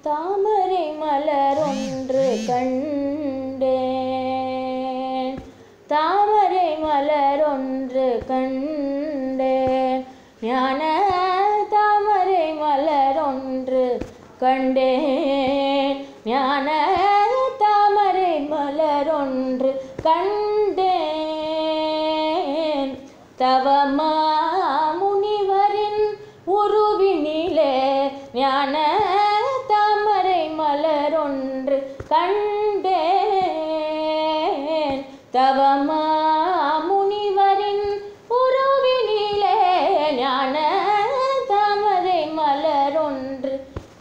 தாமரை மலரொன்று கண்டேன் தாமரை மலரொன்று கண்டேன் ஞான தாமரை மலரொன்று கண்டேன் ஞான தாமரை மலரொன்று கண்டேன் தவமா முனிவரின் உருவினிலே ஞான தாமரை மலரொன்று கண்டேன் தவமா முனிவரின் உருவினிலே ஞான தாமரை மலரொன்று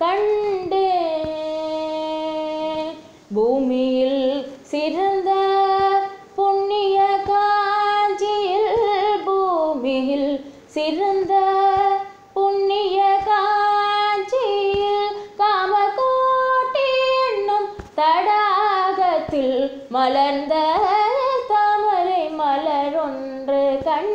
கண்டேன் பூமியில் சிறந்த புண்ணிய காஞ்சியில் பூமியில் சிறந்த புண்ணிய காஞ்சியில் காமகோட்டி என்னும் தடாகத்தில் மலர்ந்த தாமரை மலரொன்று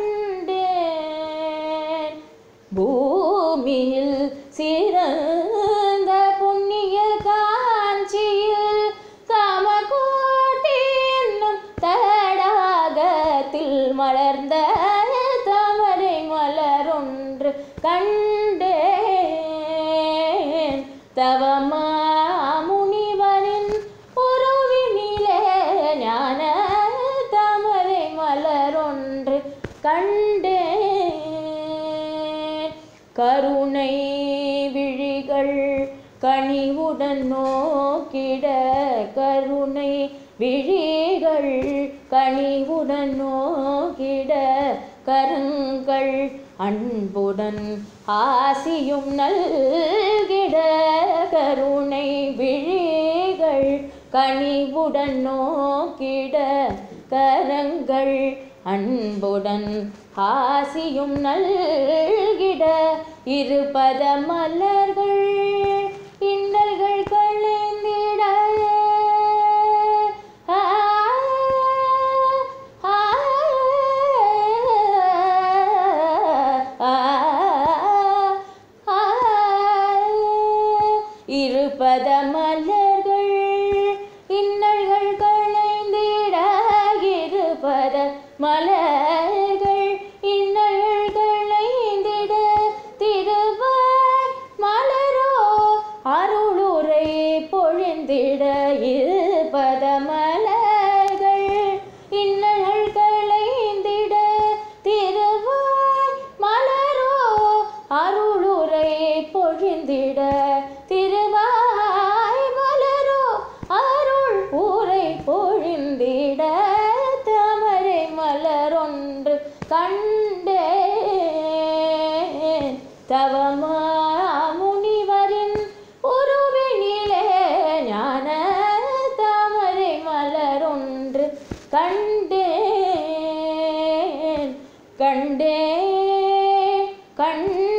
கண்டேன் பூமியில் சிறந்த புண்ணிய காஞ்சியில் காமகோட்டி என்னும் தடாகத்தில் மலர்ந்த தாமரை மலரொன்று கண்டேன் தவமா முனிவரின் உறவினிலே ஞான தாமரை மலரொன்று கண்டேன் கருணை விழிகள் கனிவுடன் நோக்கிட கருணை விழிகள் கனிவுடன் நோக்கிட கரங்கள் அன்புடன் ஆசியும் நல்கிட கருணை விழிகள் கனிவுடன் நோக்கிட கரங்கள் அன்புடன் ஆசியும் நல்கிட இருபத மலர்கள் இன்னல்கள் களைந்திட ஆ, ஆ, ஆ, ஆ, இருபத மலர்கள் இன்னல்கள் களைந்திட இருபத மலர்கள் இன்னல்கள் களைந்திட திருவாய் மலரோ அருளுரை பொழிந்திட இருபத மலர்கள் இன்னல்கள் களைந்திட திருவாய் மலரோ அருளுரை பொழிந்திட திருவாய் மலரோ அருள் ஊரை பொழிந்திட தாமரை மலரொன்று கண்டேன் தவமா முனிவரின் உருவினிலே ஞான தாமரை மலரொன்று கண்டேன் கண்டேன் கண்டேன்